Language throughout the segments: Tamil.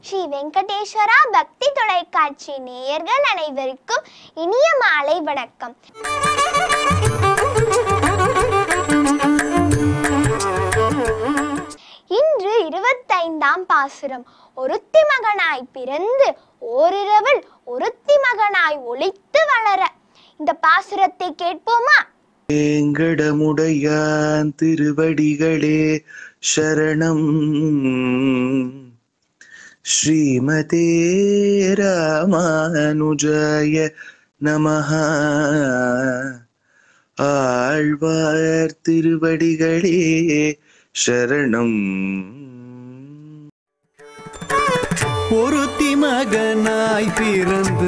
ஸ்ரீ வெங்கடேஸ்வரா பக்தி தொலைக்காட்சி நேயர்கள் அனைவருக்கும் இனிய மாலை வணக்கம் இன்று இருபத்தைந்தாம் பாசுரம் ஒருத்தி மகனாய் பிறந்து ஓரிரவில் ஒருத்தி மகனாய் ஒளித்து வளர இந்த பாசுரத்தை கேட்போமா வேங்கடமுடையான் திருவடிகளே சரணம் ஸ்ரீமதே ராமானுஜாய நமஹ ஆழ்வார் திருவடிகளே சரணம் ஒருத்தி மகனாய் பிறந்து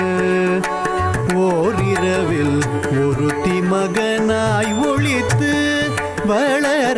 ஓரிரவில் ஒருத்தி மகனாய் ஒளித்து வளர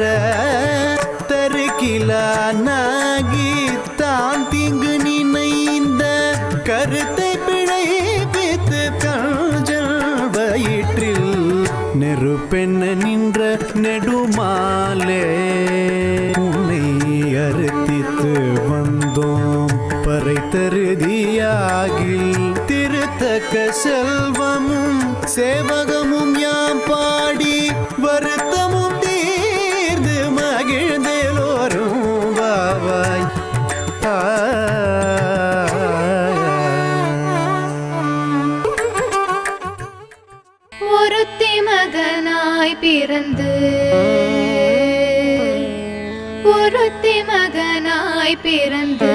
தருக்கிலானாகி தான் தீங்கு நினைந்த கருத்தை பிழைப்பித்து காஜல் வயிற்றில் நெருப்பெண்ண நின்ற நெடுமாலே உன்னை அறுத்தித்து வந்தோம் பறை தருதியாகில் திருத்தக்க செல்வமும் சேவகமும் யாம் பாடி வருத்தமும் தீர்ந்து மகிழ்ந்தேலோரும் வாவாய் ஒருத்தி மகனாய் பிறந்து ஒருத்தி மகனாய் பிறந்து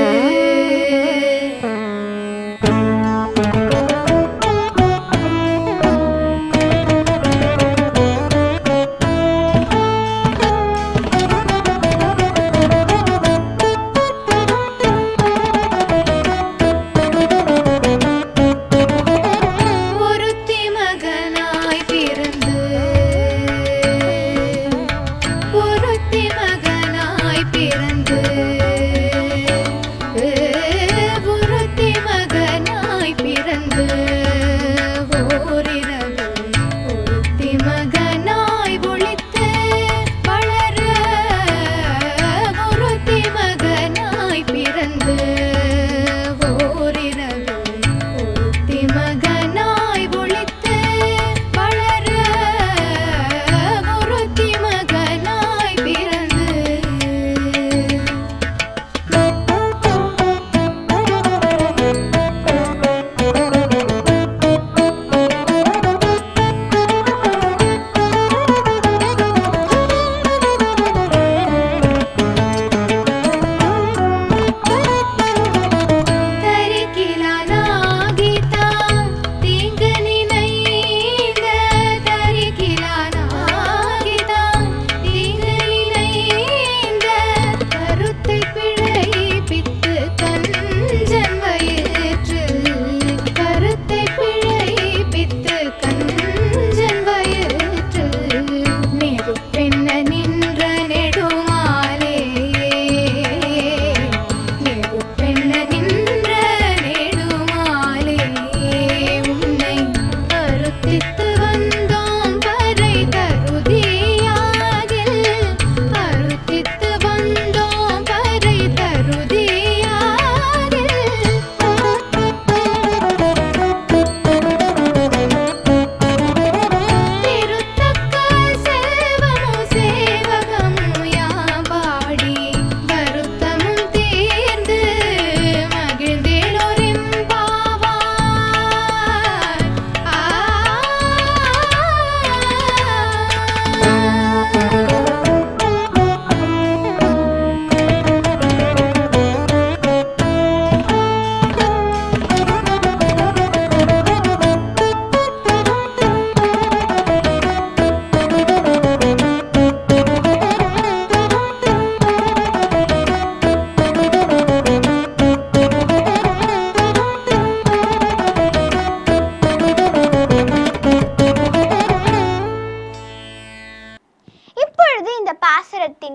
ஒருத்தி மகனாய் பிறந்து ஒருத்தி மகனாய் பிறந்து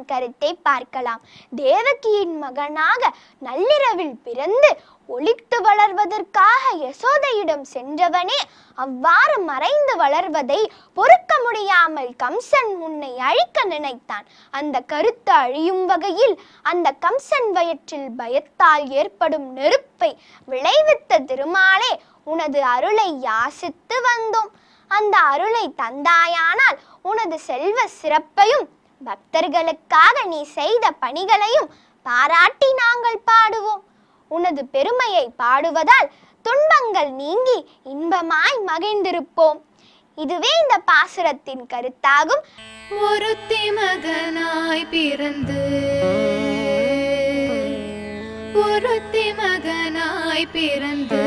பாசுரத்தின் கருத்தை பார்க்கலாம் தேவகியின் மகனாக நள்ளிரவில் பிறந்து ஒளித்து வளர்வதற்காக யசோதையிடம் சென்றவனே அவ்வாறு மறைந்து வளர்வதை பொறுக்க முடியாமல் கம்சன் உன்னை அழிக்க நினைத்தான் அந்த கருத்து அழியும் வகையில் அந்த கம்சன் வயிற்றில் பயத்தால் ஏற்படும் நெருப்பை விளைவித்த திருமாலே உனது அருளை யாசித்து வந்தோம் அந்த அருளை தந்தாயானால் உனது செல்வ சிறப்பையும் பக்தர்களுக்காக நீ செய்த பணிகளையும் பாராட்டி நாங்கள் பாடுவோம் உனது பெருமையை பாடுவதால் துன்பங்கள் நீங்கி இன்பமாய் மகிழ்ந்திருப்போம் இதுவே இந்த பாசுரத்தின் கருத்தாகும் ஒருத்தி மகனாய் பிறந்து ஒருத்தி மகனாய் பிறந்து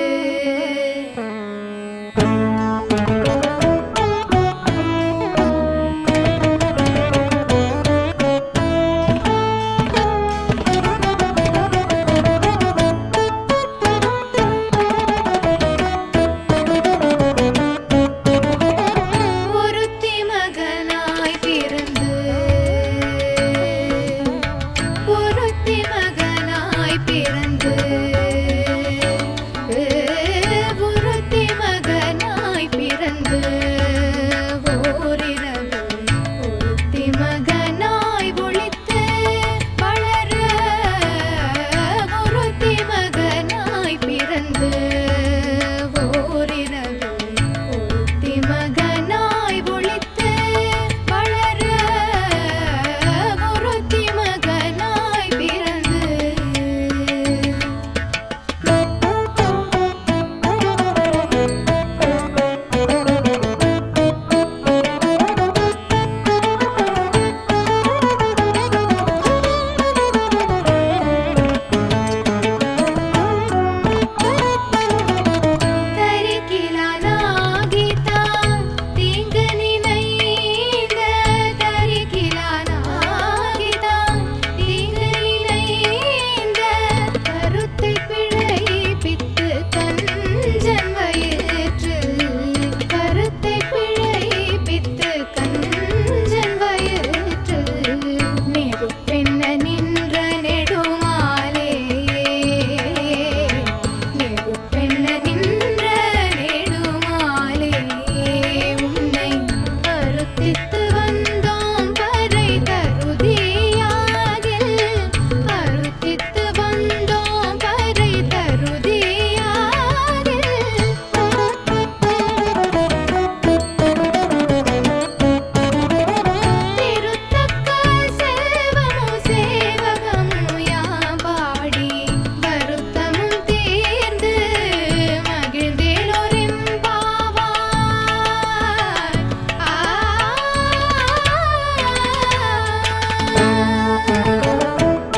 ஒருத்தி மகனாய் பிறந்து ஒருத்தி மகனாய் பிறந்து ஒருத்தி மகனாய் பிறந்து ஓரிரவு ஒருத்தி மகனாய் ஒளித்து வளர ஒருத்தி மகனாய் பிறந்து ஓரிரவு ஒருத்தி மகனாய் ஒளித்து வளர ஒருத்தி மகனாய் பிறந்து தரிக்கிலானாகிதான் தீங்கு நினைந்த தரிக்கிலானாகிதான் தீங்கு நினைந்த கருத்தை பிழைப்பித்து கஞ்சன் வயிற்று கருத்தை பிழைப்பித்து கஞ்சன் வயிற்று நெருப்பென்ன நின்ற நெடுமாலே நெருப்பென்ன நின்ற நெடுமாலே உன்னை அறுத்தித்து வந்தோம் பறை தருதியாகில் அறுத்தித்து வந்தோம் பறை தருதியாகில் திருத்தக்க செல்வமு சேவகமு யாம் பாடி வருத்தமும் தீர்ந்து மகிழ்ந்தேனொரிம்பாவாய். ஆ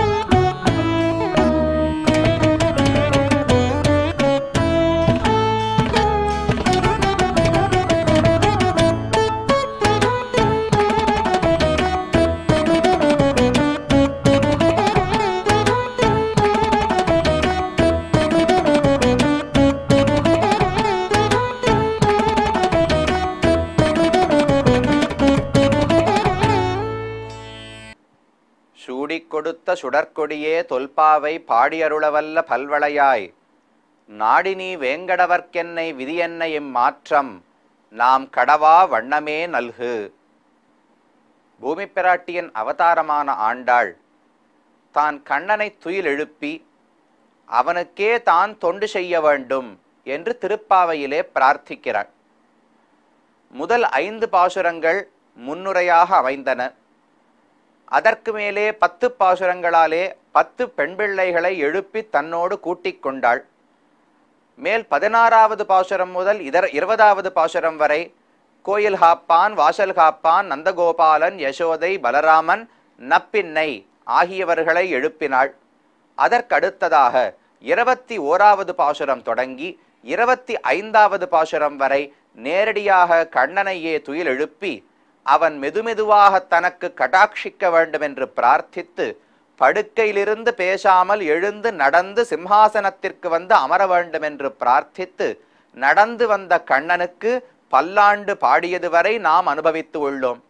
சூடிக் கொடுத்த சுடற்கொடியே தொல்பாவை பாடியருளவல்ல பல்வளையாய் நாடினி வேங்கடவர்க்கென்னை விதியென்ன இம்மாற்றம் நாம் கடவா வண்ணமே நல்கு பூமிப் பிராட்டியின் அவதாரமான ஆண்டாள் தான் கண்ணனை துயில் எழுப்பி அவனுக்கே தான் தொண்டு செய்ய வேண்டும் என்று திருப்பாவையிலே பிரார்த்திக்கிறாள் முதல் ஐந்து பாசுரங்கள் முன்னுரையாக அமைந்தன அதற்கு மேலே பத்து பாசுரங்களாலே பத்து பெண் பிள்ளைகளை எழுப்பி தன்னோடு கூட்டிக் கொண்டாள் மேல் பதினாறாவது பாசுரம் முதல் இதர இருபதாவது பாசுரம் வரை கோயில் காப்பான் வாசல் காப்பான் நந்தகோபாலன் யசோதை பலராமன் நப்பின்னை ஆகியவர்களை எழுப்பினாள் அதற்கடுத்ததாக இருபத்தி ஓராவது பாசுரம் தொடங்கி இருபத்தி ஐந்தாவது பாசுரம் வரை நேரடியாக கண்ணனையே துயில் எழுப்பி அவன் மெதுமெதுவாக தனக்கு கடாட்சிக்க வேண்டும் என்று பிரார்த்தித்து படுக்கையிலிருந்து பேசாமல் எழுந்து நடந்து சிம்ஹாசனத்திற்கு வந்து அமர வேண்டும் என்று பிரார்த்தித்து நடந்து வந்த கண்ணனுக்கு பல்லாண்டு பாடியது வரை நாம் அனுபவித்து உள்ளோம்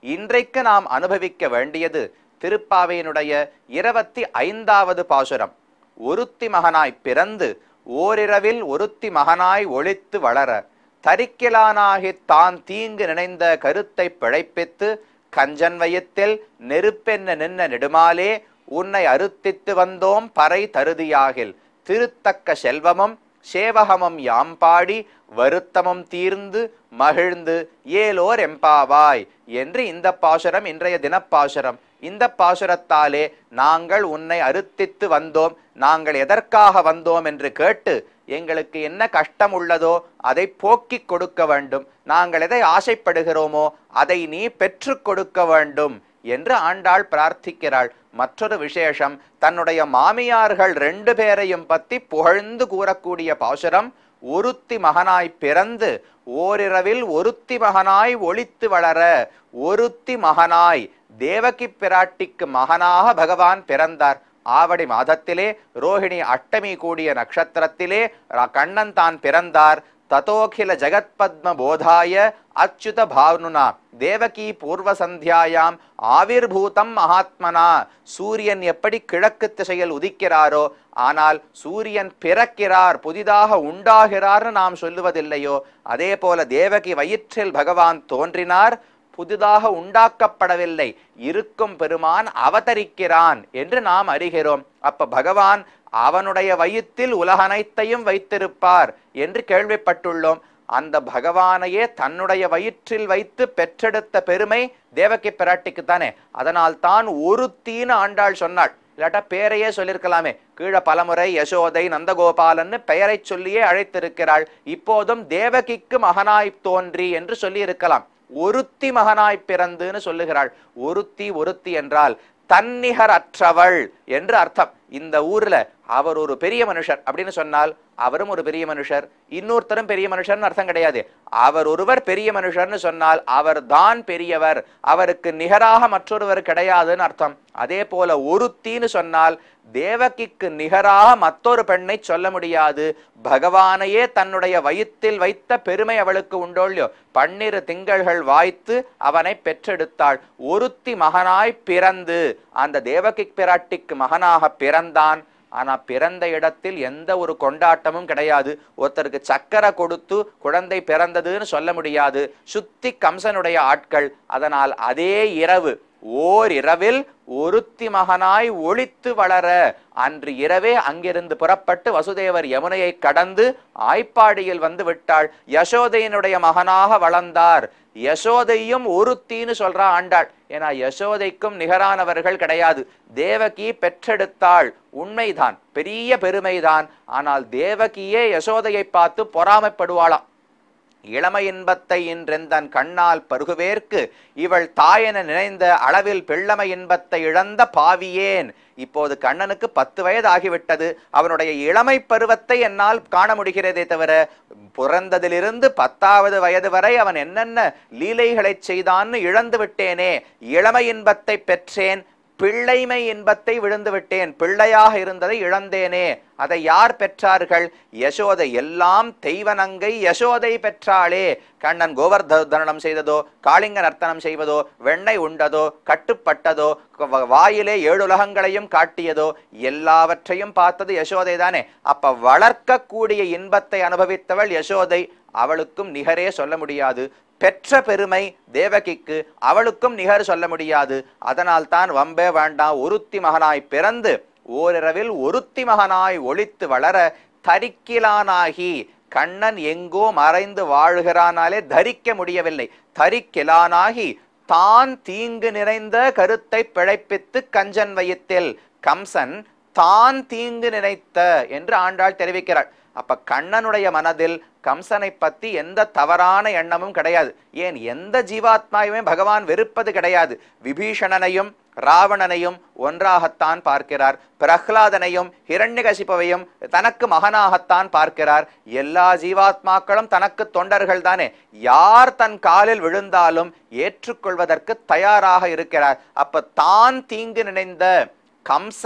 இன்றைக்கு நாம் அனுபவிக்க வேண்டியது திருப்பாவையினுடைய இருபத்தி ஐந்தாவது பாசுரம் ஒருத்தி மகனாய் பிறந்து ஓரிரவில் ஒருத்தி மகனாய் ஒளித்து வளர தரிக்கிலானாகித் தான் தீங்கு நினைந்த கருத்தை பிழைப்பித்து கஞ்சன் வயத்தில் நெருப்பென்ன நின்ன நெடுமாலே உன்னை அறுத்தித்து வந்தோம் பறை தருதியாகில் திருத்தக்க செல்வமும் சேவகமும் யாம் பாடி வருத்தமும் தீர்ந்து மகிழ்ந்து ஏலோர் எம்பாவாய் என்று இந்த பாசுரம் இன்றைய தினப்பாசுரம் இந்த பாசுரத்தாலே நாங்கள் உன்னை அறுத்தித்து வந்தோம் நாங்கள் எதற்காக வந்தோம் என்று கேட்டு எங்களுக்கு என்ன கஷ்டம் உள்ளதோ அதை போக்கிக் கொடுக்க வேண்டும் நாங்கள் எதை ஆசைப்படுகிறோமோ அதை நீ பெற்றுக் கொடுக்க வேண்டும் என்று ஆண்டாள் பிரார்த்திக்கிறாள் மற்றொரு விசேஷம் தன்னுடைய மாமியார்கள் ரெண்டு பேரையும் பத்தி புகழ்ந்து கூறக்கூடிய பாசுரம் ஒருத்தி மகனாய் பிறந்து ஓரிரவில் ஒருத்தி மகனாய் ஒளித்து வளர ஒருத்தி மகனாய் தேவகி பிராட்டிக்கு மகனாக பகவான் பிறந்தார் ஆவடி மாதத்திலே ரோஹிணி அஷ்டமி கூடிய நட்சத்திரத்திலே ர- கண்ணன் தான் பிறந்தார் ததோகில ஜகத்பத்ம போதாய அச்சுத பாவனுனா தேவகி பூர்வ சந்தியாயாம் ஆவிர்பூதம் மகாத்மனா சூரியன் எப்படி கிழக்கு திசையில் உதிக்கிறாரோ ஆனால் சூரியன் பிறக்கிறார் புதிதாக உண்டாகிறார்னு நாம் சொல்லுவதில்லையோ அதே போல தேவகி வயிற்றில் பகவான் தோன்றினார் புதிதாக உண்டாக்கப்படவில்லை இருக்கும் பெருமான் அவதரிக்கிறான் என்று நாம் அறிகிறோம் அப்ப பகவான் அவனுடைய வயிற்றில் உலகனைத்தையும் வைத்திருப்பார் என்று கேள்விப்பட்டுள்ளோம் அந்த பகவானையே தன்னுடைய வயிற்றில் வைத்து பெற்றெடுத்த பெருமை தேவகி பிராட்டிக்கு தானே அதனால் தான் ஒருத்தீன்னு ஆண்டாள் சொன்னாள் இல்லாட்டா பேரையே சொல்லியிருக்கலாமே கீழே பலமுறை யசோதை நந்தகோபாலன்னு பெயரை சொல்லியே அழைத்திருக்கிறாள் இப்போதும் தேவகிக்கு மகனாய் தோன்றி என்று சொல்லி ஒருத்தி மகனாய் பிறந்துன்னு சொல்லுகிறாள் ஒருத்தி ஒருத்தி என்றால் தன்னிகர் அற்றவள் என்று அர்த்தம் இந்த ஊர்ல அவர் ஒரு பெரிய மனுஷர் அப்படின்னு சொன்னால் அவரும் ஒரு பெரிய மனுஷர் இன்னொருத்தரும் பெரிய மனுஷர்னு அர்த்தம் கிடையாது அவர் ஒருவர் பெரிய மனுஷர்னு சொன்னால் அவர் தான் பெரியவர் அவருக்கு நிகராக மற்றொருவர் கிடையாதுன்னு அர்த்தம் அதே போல ஒருத்தின்னு சொன்னால் தேவகிக்கு நிகராக மற்றொரு பெண்ணை சொல்ல முடியாது பகவானையே தன்னுடைய வயிற்றில் வைத்த பெருமை அவளுக்கு உண்டோல்லையோ பன்னிரு திங்கள்கள் வாய்த்து அவனை பெற்றெடுத்தாள் ஒருத்தி மகனாய் பிறந்து அந்த தேவகி பிராட்டிக்கு மகனாக பிறந்தான் ஆனா பிறந்த இடத்தில் எந்த ஒரு கொண்டாட்டமும் கிடையாது ஒருத்தருக்கு சக்கரை கொடுத்து குழந்தை பிறந்ததுன்னு சொல்ல முடியாது சுத்தி கம்சனுடைய ஆட்கள் அதனால் அதே இரவு ஓர் இரவில் ஒருத்தி மகனாய் ஒளித்து வளர அன்று இரவே அங்கிருந்து புறப்பட்டு வசுதேவர் யமுனையை கடந்து ஆய்ப்பாடியில் வந்து விட்டாள் யசோதையினுடைய மகனாக வளர்ந்தார் யசோதையும் ஒருத்தின்னு சொல்றா ஆண்டாள் ஏன்னா யசோதைக்கும் நிகரானவர்கள் கிடையாது தேவகி பெற்றெடுத்தாள் உண்மைதான் பெரிய பெருமைதான் ஆனால் தேவகியே யசோதையை பார்த்து பொறாமைப்படுவாளாம் இளமை இன்பத்தை இன்றெந்தன் கண்ணால் பருகுவேற்கு இவள் தாயென நினைந்த அளவில் பிள்ளமை இன்பத்தை இழந்த பாவியேன் இப்போது கண்ணனுக்கு பத்து வயது ஆகிவிட்டது அவனுடைய இளமை பருவத்தை என்னால் காண முடிகிறதே தவிர பிறந்ததிலிருந்து பத்தாவது வயது வரை அவன் என்னென்ன லீலைகளை செய்தான்னு இழந்து விட்டேனே இளமை இன்பத்தை பெற்றேன் பிள்ளைமை இன்பத்தை விழுந்து விட்டேன் பிள்ளையாக இருந்ததை இழந்தேனே அதை யார் பெற்றார்கள் யசோதை எல்லாம் தெய்வனங்கை யசோதை பெற்றாளே கண்ணன் கோவர்தனம் செய்ததோ காளிங்க நர்த்தனம் செய்வதோ வெண்ணெய் உண்டதோ கட்டுப்பட்டதோ வ- வாயிலே ஏழு உலகங்களையும் காட்டியதோ எல்லாவற்றையும் பார்த்தது யசோதை தானே அப்ப வளர்க்கக்கூடிய இன்பத்தை அனுபவித்தவள் யசோதை அவளுக்கும் நிகரே சொல்ல முடியாது பெற்ற பெருமை தேவகிக்கு அவளுக்கும் நிகர் சொல்ல முடியாது அதனால் தான் வம்பே வேண்டாம் ஒருத்தி மகனாய் பிறந்து ஓரிரவில் ஒருத்தி மகனாய் ஒளித்து வளர தரிக்கிலானாகி கண்ணன் எங்கோ மறைந்து வாழ்கிறானாலே தரிக்க முடியவில்லை தரிக்கிலானாகி தான் தீங்கு நிறைந்த கருத்தை பிழைப்பித்து கஞ்சன் வயித்தில் கம்சன் தான் தீங்கு நினைத்த என்று ஆண்டாள் தெரிவிக்கிறாள் அப்ப கண்ணனுடைய மனதில் கம்சனை பத்தி எந்த தவறான எண்ணமும் கிடையாது ஏன் எந்த ஜீவாத்மாவையுமே பகவான் வெறுப்பது கிடையாது விபீஷணனையும் ராவணனையும் ஒன்றாகத்தான் பார்க்கிறார் பிரஹ்லாதனையும் ஹிரண்யகசிபவையும் தனக்கு மகனாகத்தான் பார்க்கிறார் எல்லா ஜீவாத்மாக்களும் தனக்கு தொண்டர்கள் தானே யார் தன் காலில் விழுந்தாலும் ஏற்றுக்கொள்வதற்கு தயாராக இருக்கிறார் அப்ப தான் தீங்கு நினைந்த கம்சன்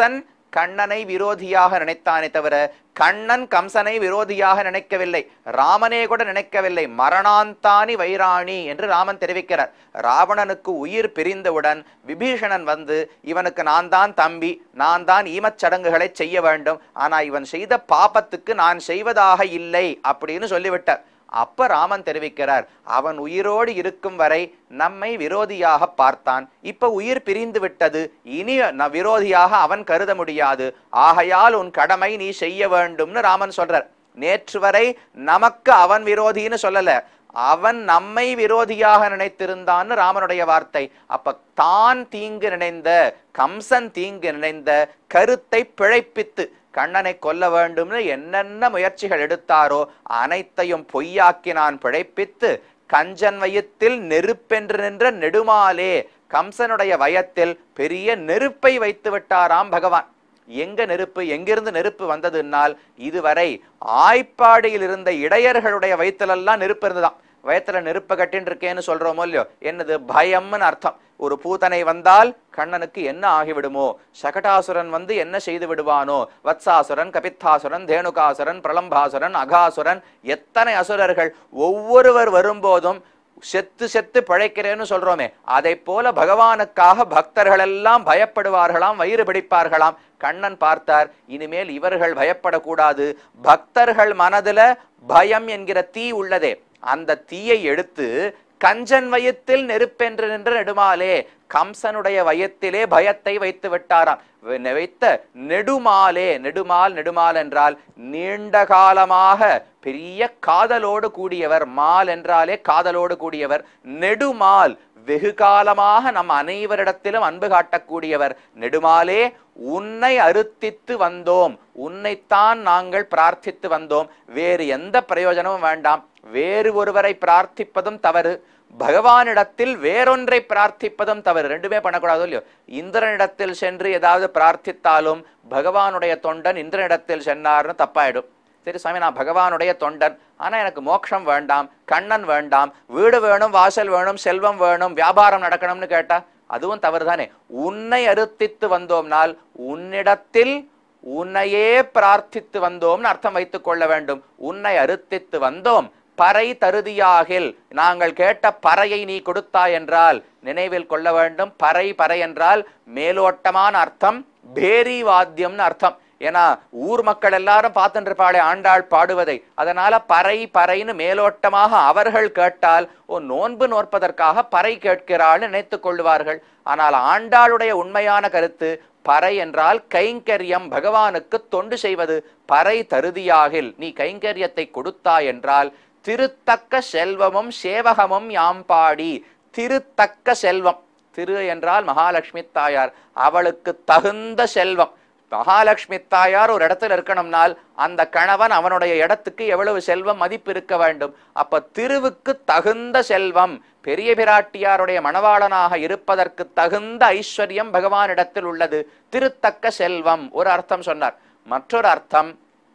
கண்ணனை விரோதியாக நினைத்தானே தவிர கண்ணன் கம்சனை விரோதியாக நினைக்கவில்லை ராமனே கூட நினைக்கவில்லை மரணாந்தானி வைராணி என்று ராமன் தெரிவிக்கிறார் ராவணனுக்கு உயிர் பிரிந்தவுடன் விபீஷணன் வந்து இவனுக்கு நான் தான் தம்பி நான் தான் ஈமச் சடங்குகளை செய்ய வேண்டும் ஆனா இவன் செய்த பாபத்துக்கு நான் செய்வதாக இல்லை அப்படின்னு சொல்லிவிட்டார் அப்ப ராமன் தெரிவிக்கிறார் அவன் உயிரோடு இருக்கும் வரை நம்மை விரோதியாக பார்த்தான் இப்ப உயிர் பிரிந்து விட்டது இனி ந- விரோதியாக அவன் கருத முடியாது ஆகையால் உன் கடமை நீ செய்ய வேண்டும்னு ராமன் சொல்றார் நேற்று வரை நமக்கு அவன் விரோதின்னு சொல்லல அவன் நம்மை விரோதியாக நினைத்திருந்தான்னு ராமனுடைய வார்த்தை அப்ப தான் தீங்கு நினைந்த கம்சன் தீங்கு நினைந்த கருத்தை பிழைப்பித்து கண்ணனை கொல்ல வேண்டும்னு என்னென்ன முயற்சிகள் எடுத்தாரோ அனைத்தையும் பொய்யாக்கி நான் பிழைப்பித்து கஞ்சன் வயத்தில் நெருப்பென்று நின்ற நெடுமாலே கம்சனுடைய வயத்தில் பெரிய நெருப்பை வைத்து விட்டாராம் பகவான் எங்க நெருப்பு எங்கிருந்து நெருப்பு வந்ததுன்னால் இதுவரை ஆய்ப்பாடியில் இருந்த இடையர்களுடைய வயிற்றிலெல்லாம் நெருப்பு இருந்ததாம் வயத்துல நெருப்ப கட்டின்னு இருக்கேன்னு சொல்றோமோ இல்லையோ என்னது பயம்னு அர்த்தம் ஒரு பூதனை வந்தால் கண்ணனுக்கு என்ன ஆகிவிடுமோ சகடாசுரன் வந்து என்ன செய்து விடுவானோ வத்சாசுரன் கபித்தாசுரன் தேனுகாசுரன் பிரலம்பாசுரன் அகாசுரன் எத்தனை அசுரர்கள் ஒவ்வொருவர் வரும்போதும் செத்து செத்து பிழைக்கிறேன்னு சொல்றோமே அதை போல பகவானுக்காக பக்தர்கள் எல்லாம் பயப்படுவார்களாம் வயிறு பிடிப்பார்களாம் கண்ணன் பார்த்தார் இனிமேல் இவர்கள் பயப்படக்கூடாது பக்தர்கள் மனதுல பயம் என்கிற தீ உள்ளதே அந்த தீயை எடுத்து கஞ்சன் வயத்தில் நெருப்பென்று நின்ற நெடுமாலே கம்சனுடைய வயத்திலே பயத்தை வைத்து விட்டாராம் வை- வைத்த நெடுமாலே நெடுமால் நெடுமால் என்றால் நீண்ட காலமாக பெரிய காதலோடு கூடியவர் மால் என்றாலே காதலோடு கூடியவர் நெடுமால் வெகு காலமாக நம் அனைவரிடத்திலும் அன்பு காட்டக்கூடியவர் நெடுமாலே உன்னை அறுத்தித்து வந்தோம் உன்னைத்தான் நாங்கள் பிரார்த்தித்து வந்தோம் வேறு எந்த பிரயோஜனமும் வேண்டாம் வேறு ஒருவரை பிரார்த்திப்பதும் தவறு பகவானிடத்தில் வேறொன்றை பிரார்த்திப்பதும் தவறு ரெண்டுமே பண்ணக்கூடாது இல்லையோ இந்திரனிடத்தில் சென்று ஏதாவது பிரார்த்தித்தாலும் பகவானுடைய தொண்டன் இந்திரனிடத்தில் சென்னார்னு தப்பாயிடும் சரி சுவாமி நான் பகவானுடைய தொண்டன் ஆனா எனக்கு மோட்சம் வேண்டாம் கண்ணன் வேண்டாம் வீடு வேணும் வாசல் வேணும் செல்வம் வேணும் வியாபாரம் நடக்கணும்னு கேட்டா அதுவும் தவறுதானே உன்னை அறுத்தித்து வந்தோம்னால் உன்னிடத்தில் உன்னையே பிரார்த்தித்து வந்தோம்னு அர்த்தம் வைத்துக் கொள்ள வேண்டும் உன்னை அறுத்தித்து வந்தோம் பறை தருதியாகில் நாங்கள் கேட்ட பறையை நீ கொடுத்தாய் என்றால் நினைவில் கொள்ள வேண்டும் பறை பறை என்றால் மேலோட்டமான அர்த்தம் பேரி வாத்தியம்னு அர்த்தம் ஏன்னா ஊர் மக்கள் எல்லாரும் பார்த்துட்டு இருப்பாளே ஆண்டாள் பாடுவதை அதனால பறை பறைன்னு மேலோட்டமாக அவர்கள் கேட்டால் ஓ நோன்பு நோற்பதற்காக பறை கேட்கிறாள்னு நினைத்துக் கொள்வார்கள் ஆனால் ஆண்டாளுடைய உண்மையான கருத்து பறை என்றால் கைங்கரியம் பகவானுக்கு தொண்டு செய்வது பறை தருதியாகில் நீ கைங்கரியத்தை கொடுத்தாய் என்றால் திருத்தக்க செல்வமும் சேவகமும் யாம் பாடி திருத்தக்க செல்வம் திரு என்றால் மகாலட்சுமி தாயார் அவளுக்கு தகுந்த செல்வம் மகாலட்சுமி தாயார் ஒரு இடத்துல இருக்கணும்னால் அந்த கணவன் அவனுடைய இடத்துக்கு எவ்வளவு செல்வம் மதிப்பு இருக்க வேண்டும் அப்ப திருவுக்கு தகுந்த செல்வம் பெரிய பிராட்டியாருடைய மணவாளனாக இருப்பதற்கு தகுந்த ஐஸ்வர்யம் பகவானிடத்தில் உள்ளது திருத்தக்க செல்வம் ஒரு அர்த்தம் சொன்னார் மற்றொரு அர்த்தம்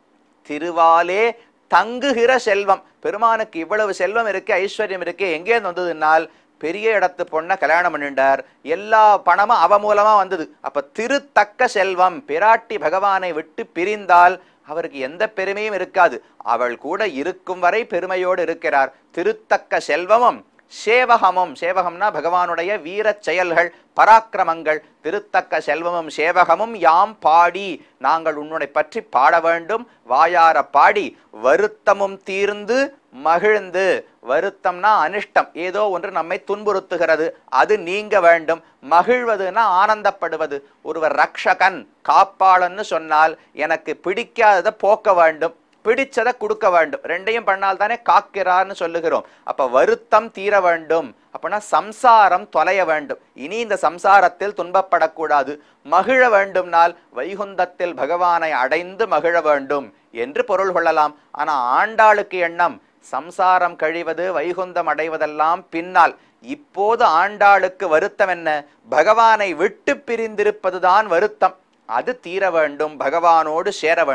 திருவாலே தங்குகிற செல்வம் பெருமானுக்கு இவ்வளவு செல்வம் இருக்கு ஐஸ்வர்யம் இருக்கு எங்கேருந்து வந்ததுனால் பெரிய இடத்து பொண்ணை கல்யாணம் பண்ணிட்டார் எல்லா பணமும் அவ மூலமா வந்தது அப்ப திருத்தக்க செல்வம் பிராட்டி பகவானை விட்டு பிரிந்தால் அவருக்கு எந்த பெருமையும் இருக்காது அவள் கூட இருக்கும் வரை பெருமையோடு இருக்கிறார் திருத்தக்க செல்வமும் சேவகமும் சேவகம்னா பகவானுடைய வீரச் செயல்கள் பராக்கிரமங்கள் திருத்தக்க செல்வமும் சேவகமும் யாம் பாடி நாங்கள் உன்னுடைய பற்றி பாட வேண்டும் வாயார பாடி வருத்தமும் தீர்ந்து மகிழ்ந்து வருத்தம்னா அனிஷ்டம் ஏதோ ஒன்று நம்மை துன்புறுத்துகிறது அது நீங்க வேண்டும் மகிழ்வதுன்னா ஆனந்தப்படுவது ஒருவர் ரக்ஷகன் காப்பாளன்னு சொன்னால் எனக்கு பிடிக்காததை போக்க வேண்டும் பிடிச்சதை கொடுக்க வேண்டும் ரெண்டையும் பண்ணால் தானே காக்கிறார்னு சொல்லுகிறோம் அப்ப வருத்தம் தீர வேண்டும் அப்பனா சம்சாரம் தொலைய வேண்டும் இனி இந்த சம்சாரத்தில் துன்பப்படக்கூடாது மகிழ வேண்டும்னால் வைகுந்தத்தில் பகவானை அடைந்து மகிழ வேண்டும் என்று பொருள் கொள்ளலாம் ஆனா ஆண்டாளுக்கு எண்ணம் சம்சாரம் கழிவது வைகுந்தம் அடைவதெல்லாம் பின்னால் இப்போது ஆண்டாளுக்கு வருத்தம் என்ன பகவானை விட்டு பிரிந்திருப்பதுதான் வருத்தம் அது தீர வேண்டும் பகவானோடு சேர வேண்டும்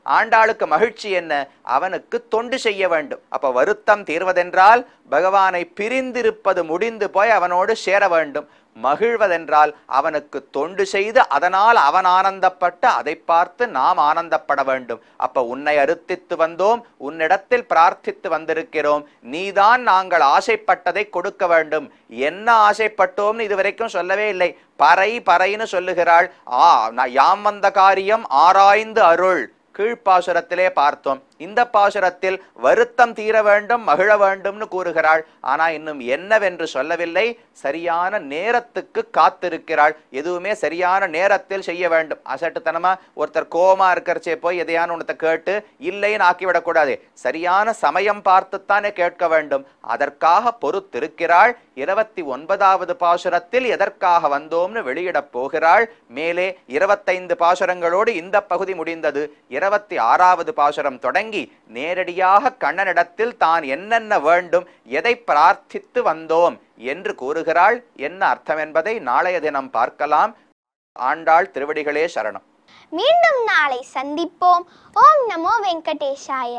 ஆண்டாளுக்கு மகிழ்ச்சி என்ன அவனுக்கு தொண்டு செய்ய வேண்டும் அப்ப வருத்தம் தீர்வதென்றால் பகவானை பிரிந்திருப்பது முடிந்து போய் அவனோடு சேர வேண்டும் மகிழ்வதென்றால் அவனுக்கு தொண்டு செய்து அதனால் அவன் ஆனந்தப்பட்டு அதை பார்த்து நாம் ஆனந்தப்பட வேண்டும் அப்ப உன்னை அறுத்தித்து வந்தோம் உன்னிடத்தில் பிரார்த்தித்து வந்திருக்கிறோம் நீதான் நாங்கள் ஆசைப்பட்டதை கொடுக்க வேண்டும் என்ன ஆசைப்பட்டோம்னு இதுவரைக்கும் சொல்லவே இல்லை பறை பறைன்னு சொல்லுகிறாள் ஆ நான் யாம் வந்த காரியம் ஆராய்ந்து அருள் கீழ்ப்பாசுரத்திலே பார்த்தோம் இந்த பாசுரத்தில் வருத்தம் தீர வேண்டும் மகிழ வேண்டும்னு கூறுகிறாள் ஆனா இன்னும் என்னவென்று சொல்லவில்லை சரியான நேரத்துக்கு காத்திருக்கிறாள் எதுவுமே சரியான நேரத்தில் செய்ய வேண்டும் அசட்டுத்தனமா ஒருத்தர் கோமா இருக்கிறச்சே போய் எதையான ஒன்றத்தை கேட்டு இல்லைன்னு ஆக்கிவிடக்கூடாது சரியான சமயம் பார்த்துத்தானே கேட்க வேண்டும் அதற்காக பொறுத்திருக்கிறாள் இருபத்தி ஒன்பதாவது பாசுரத்தில் எதற்காக வந்தோம்னு வெளியிடப் போகிறாள் மேலே இருபத்தைந்து பாசுரங்களோடு இந்த பகுதி முடிந்தது இருபத்தி ஆறாவது பாசுரம் தொடங்கி நேரடியாக கண்ணனிடத்தில் தான் என்னென்ன வேண்டும் எதை பிரார்த்தித்து வந்தோம் என்று கூறுகிறாள் என்ன அர்த்தம் என்பதை நாளைய தினம் பார்க்கலாம் ஆண்டாள் திருவடிகளே சரணம் மீண்டும் நாளை சந்திப்போம் ஓம் நமோ வெங்கடேஷாய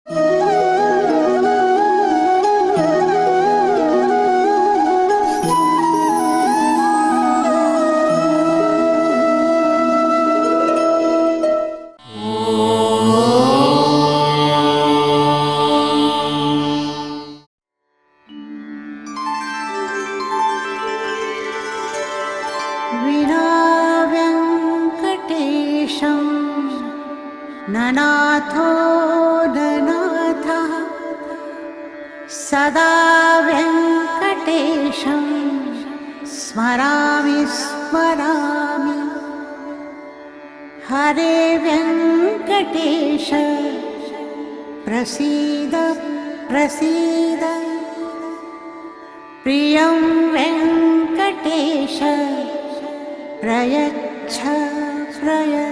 विना व्यङ्कटेशं ननाथो ननाथः सदा व्यङ्कटेशं स्मरामि स्मरामि हरे व्यङ्कटेश प्रसीद प्रसीद प्रियं वेङ्कटेश प्रयच्छ प्रयच्छ